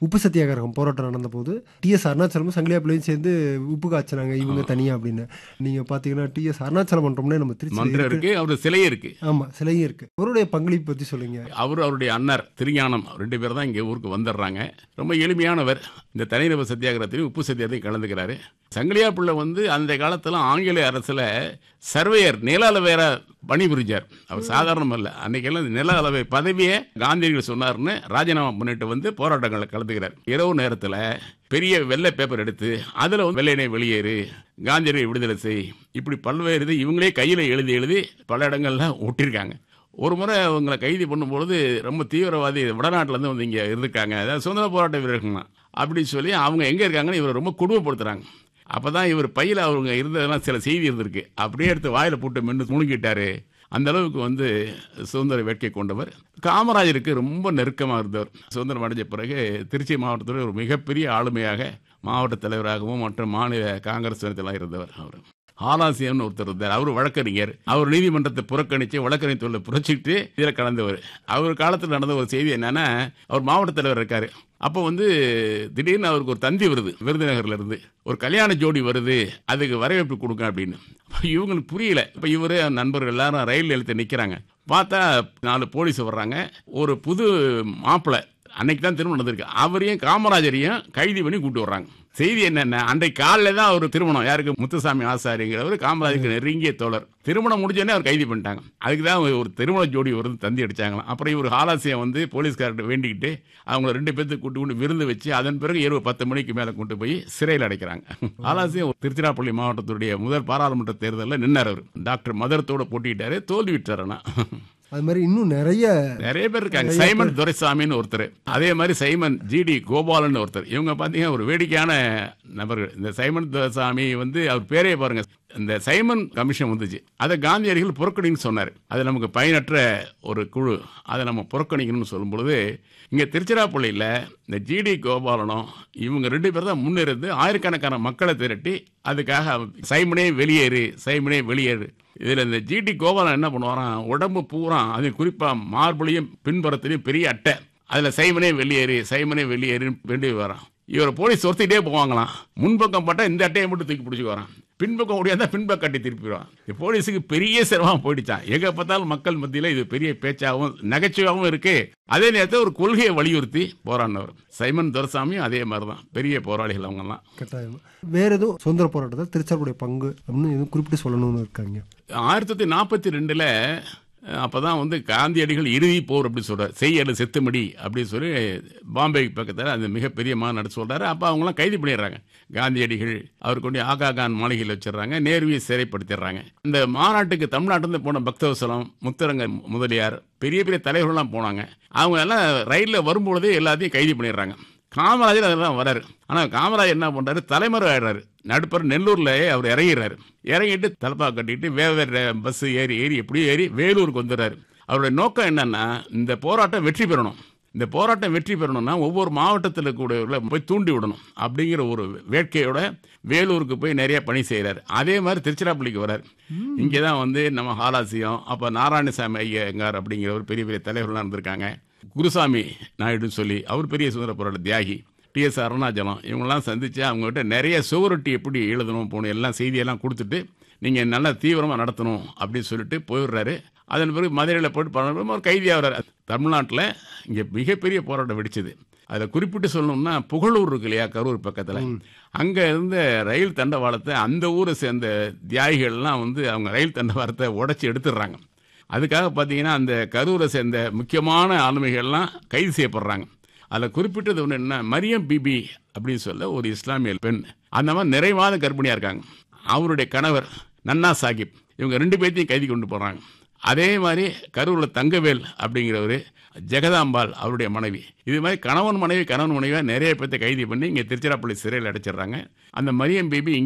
உப்பு சத்தியாகிரகம் போராட்டம் நடந்தபோது டிஎஸ் அருணாச்சலமும் சங்கிலியாப்பிள்ளையும் சேர்ந்து உப்பு காய்ச்சினாங்க இவங்க தனியா அப்படின்னு நீங்க பாத்தீங்கன்னா டிஎஸ் அருணாச்சலம் மன்றம்னே நம்ம திருச்சி மந்திரம் இருக்கு அவர் சிலையே இருக்கு ஆமா சிலையும் இருக்கு அவருடைய பங்களிப்பு பத்தி சொல்லுங்க அவர் அவருடைய அண்ணர் திருஞானம் ரெண்டு பேர் தான் இங்கே ஊருக்கு வந்துடுறாங்க ரொம்ப எளிமையானவர் இந்த தனிநபர் சத்தியாகிரகத்திலையும் உப்பு சத்தியாகத்தையும் கலந்துக்கிறாரு சங்கிலியா பிள்ளை வந்து அந்த காலத்தில் ஆங்கில அரசில் சர்வேயர் நில அளவையரா பணிபுரிஞ்சார் அவர் சாதாரணம் அல்ல அன்னைக்கெல்லாம் இந்த நில அளவை பதவியை காந்தியடிகள் சொன்னார்னு ராஜினாமா பண்ணிட்டு வந்து போராட்டங்களில் கலந்துக்கிறார் இரவு நேரத்தில் பெரிய வெள்ளை பேப்பர் எடுத்து அதில் வந்து வெள்ளையனை வெளியேறு காந்தியடிகளை விடுதலை செய் இப்படி பல்வேறு இது இவங்களே கையில் எழுதி எழுதி பல இடங்கள்ல ஒட்டியிருக்காங்க ஒரு முறை அவங்களை கைது பண்ணும்பொழுது ரொம்ப தீவிரவாதி வடநாட்டிலேருந்து வந்து இங்கே இருந்திருக்காங்க அதாவது சுதந்திர போராட்ட வீரர்கள்லாம் அப்படின்னு சொல்லி அவங்க எங்கே இருக்காங்கன்னு இவரை ரொம்ப கொடுமைப்படுத்துறாங்க அப்போ தான் இவர் பையில் அவங்க இருந்ததெல்லாம் சில செய்தி இருந்திருக்கு அப்படியே எடுத்து வாயில் போட்டு மென்று முழுங்கிட்டாரு அந்த அளவுக்கு வந்து சுதந்திர வேட்கை கொண்டவர் காமராஜருக்கு ரொம்ப நெருக்கமாக இருந்தவர் சுதந்திரம் அடைஞ்ச பிறகு திருச்சி மாவட்டத்தில் ஒரு மிகப்பெரிய ஆளுமையாக மாவட்ட தலைவராகவும் மற்றும் மாநில காங்கிரஸ் நேரத்தில் இருந்தவர் அவர் ஆலாசியம்னு ஒருத்தர் இருந்தார் அவர் வழக்கறிஞர் அவர் நீதிமன்றத்தை புறக்கணித்து வழக்கறிஞர் தொழிலை புரட்சிட்டு இதில் கலந்தவர் அவர் காலத்தில் நடந்த ஒரு செய்தி என்னன்னா அவர் மாவட்ட தலைவர் இருக்காரு அப்போ வந்து திடீர்னு அவருக்கு ஒரு தந்தி வருது விருதுநகர்ல இருந்து ஒரு கல்யாண ஜோடி வருது அதுக்கு வரவேற்பு கொடுங்க அப்படின்னு அப்ப இவங்களுக்கு புரியல இப்போ இவரு நண்பர்கள் எல்லாரும் ரயில் நிலையத்தை நிற்கிறாங்க பார்த்தா நாலு போலீஸ் வர்றாங்க ஒரு புது மாப்பிள்ளை அன்னைக்கு தான் திருமணம் நடந்திருக்கு அவரையும் காமராஜரையும் கைது பண்ணி கூட்டு வர்றாங்க செய்தி என்னென்ன அன்றைக்கு காலையில் தான் அவர் திருமணம் யாருக்கு முத்துசாமி ஆசாரிங்கிறவர் காமராஜருக்கு நெருங்கிய தோழர் திருமணம் முடிஞ்சோடனே அவர் கைது பண்ணிட்டாங்க அதுக்கு தான் ஒரு திருமண ஜோடி வருது தந்தி அடிச்சாங்களாம் அப்புறம் இவர் ஆலாசியம் வந்து போலீஸ்கார்ட்ட வேண்டிக்கிட்டு அவங்கள ரெண்டு பேர்த்துக்கு கூட்டு கொண்டு விருந்து வச்சு அதன் பிறகு இரவு பத்து மணிக்கு மேலே கொண்டு போய் சிறையில் அடைக்கிறாங்க ஆலாசியம் திருச்சிராப்பள்ளி மாவட்டத்துடைய முதல் பாராளுமன்ற தேர்தலில் நின்னார் அவர் டாக்டர் மதரத்தோட போட்டிட்டாரு தோல்வி விட்டார் ஆனா அது மாதிரி இன்னும் நிறைய நிறைய பேர் இருக்காங்க சைமன் துரைசாமின்னு ஒருத்தர் அதே மாதிரி சைமன் ஜிடி கோபாலன் ஒருத்தர் இவங்க பார்த்தீங்கன்னா ஒரு வேடிக்கையான நபர்கள் இந்த சைமன் துரைசாமி வந்து அவர் பேரே பாருங்க இந்த சைமன் கமிஷன் வந்துச்சு அதை காந்தியடிகள் புறக்கணின்னு சொன்னார் அது நமக்கு பயனற்ற ஒரு குழு அதை நம்ம புறக்கணிக்கணும்னு சொல்லும் பொழுது இங்கே திருச்சிராப்பள்ளியில் இந்த ஜிடி கோபாலனும் இவங்க ரெண்டு பேர் தான் முன்னிருந்து ஆயிரக்கணக்கான மக்களை திரட்டி அதுக்காக சைமனே வெளியேறு சைமனே வெளியேறு இதில் இந்த ஜிடி கோபாலன் என்ன பண்ணுவாராம் உடம்பு பூரா அது குறிப்பாக மார்புலையும் பின்புறத்துலையும் பெரிய அட்டை அதில் சைமனே வெளியேறு சைமனே வெளியேறுன்னு வேண்டி வரான் இவரை போலீஸ் ஒருத்திட்டே போவாங்களாம் முன்பக்கம் பட்டா இந்த அட்டையை மட்டும் தூக்கி பிடிச்சி வரான் பின்பக்கம் ஓடியாந்தா பின்பக்கம் கட்டி திருப்பிடுவான் இந்த போலீஸுக்கு பெரிய சிரமம் போயிடுச்சான் எங்க பார்த்தாலும் மக்கள் மத்தியில் இது பெரிய பேச்சாகவும் நகைச்சுவாகவும் இருக்கு அதே நேரத்தில் ஒரு கொள்கையை வலியுறுத்தி போராடினவர் சைமன் துரசாமியும் அதே மாதிரி தான் பெரிய போராளிகள் அவங்கெல்லாம் கட்டாயம் வேற எதுவும் சுதந்திர போராட்டத்தில் திருச்சாருடைய பங்கு அப்படின்னு எதுவும் குறிப்பிட்டு சொல்லணும்னு இருக்காங்க ஆயிரத்தி தொள்ளாயிரத்தி நாற்பத்தி ரெண்டில் அப்போ தான் வந்து காந்தியடிகள் இறுதி போர் அப்படின்னு சொல்கிறார் செய்யல செத்துமடி அப்படின்னு சொல்லி பாம்பே பக்கத்தில் அந்த மிகப்பெரிய மாநாடு சொல்கிறாரு அப்போ அவங்களாம் கைது பண்ணிடுறாங்க காந்தியடிகள் அவர் கொண்டு ஆகா கான் மாளிகையில் வச்சிடுறாங்க நேருவியை சிறைப்படுத்திடுறாங்க இந்த மாநாட்டுக்கு தமிழ்நாட்டிலேருந்து போன பக்தவசலம் முத்தரங்க முதலியார் பெரிய பெரிய தலைவர்கள்லாம் போனாங்க அவங்க எல்லாம் ரயிலில் வரும்பொழுதே எல்லாத்தையும் கைது பண்ணிடுறாங்க காமராஜர் அதெல்லாம் வராரு ஆனால் காமராஜர் என்ன பண்ணுறாரு தலைமறை ஆயிடுறாரு நடுப்பர் நெல்லூரில் அவர் இறங்கிடுறாரு இறங்கிட்டு தலப்பா கட்டிட்டு வேற பஸ் ஏறி ஏறி எப்படியும் ஏறி வேலூருக்கு வந்துடுறாரு அவருடைய நோக்கம் என்னன்னா இந்த போராட்டம் வெற்றி பெறணும் இந்த போராட்டம் வெற்றி பெறணும்னா ஒவ்வொரு மாவட்டத்தில் கூடவர்களை போய் தூண்டி விடணும் அப்படிங்கிற ஒரு வேட்கையோட வேலூருக்கு போய் நிறைய பணி செய்கிறார் அதே மாதிரி திருச்சிராப்பள்ளிக்கு வரார் இங்கே தான் வந்து நம்ம ஹாலாசியம் அப்போ நாராயணசாமி ஐயங்கார் அப்படிங்கிற ஒரு பெரிய பெரிய தலைவர்கள்லாம் இருந்திருக்காங்க குருசாமி நாயுடுன்னு சொல்லி அவர் பெரிய சுதந்திர போராட்ட தியாகி டிஎஸ் அருணாச்சலம் இவங்கெல்லாம் சந்தித்து அவங்ககிட்ட நிறைய சுவரொட்டி எப்படி எழுதணும் போகணும் எல்லாம் செய்தியெல்லாம் கொடுத்துட்டு நீங்கள் நல்லா தீவிரமாக நடத்தணும் அப்படின்னு சொல்லிட்டு போயிடுறாரு அதன் பிறகு மதுரையில் போயிட்டு பண்ண ஒரு கைதியாகிறார் தமிழ்நாட்டில் இங்கே மிகப்பெரிய போராட்டம் வெடிச்சது அதில் குறிப்பிட்டு சொல்லணும்னா புகழூர் இருக்கு இல்லையா கரூர் பக்கத்தில் அங்கே இருந்த ரயில் தண்டவாளத்தை அந்த ஊரை சேர்ந்த தியாகிகள்லாம் வந்து அவங்க ரயில் தண்டவாளத்தை உடச்சி எடுத்துடுறாங்க அதுக்காக பார்த்தீங்கன்னா அந்த கரூரை சேர்ந்த முக்கியமான ஆளுமைகள்லாம் கைது செய்யப்படுறாங்க அதில் குறிப்பிட்டது ஒன்று என்ன மரியம் பிபி அப்படின்னு சொல்ல ஒரு இஸ்லாமிய பெண் அந்த மாதிரி நிறைவாத கர்ப்பிணியாக இருக்காங்க அவருடைய கணவர் நன்னா சாஹிப் இவங்க ரெண்டு பேர்த்தையும் கைது கொண்டு போகிறாங்க அதே மாதிரி கரூரில் தங்கவேல் அப்படிங்கிறவர் ஜெகதாம்பாள் அவருடைய மனைவி இது மாதிரி கணவன் மனைவி கணவன் மனைவியாக நிறைய பேர்த்தை கைது பண்ணி இங்கே திருச்சிராப்பள்ளி சிறையில் அடைச்சிடுறாங்க அந்த மரியம் பிபி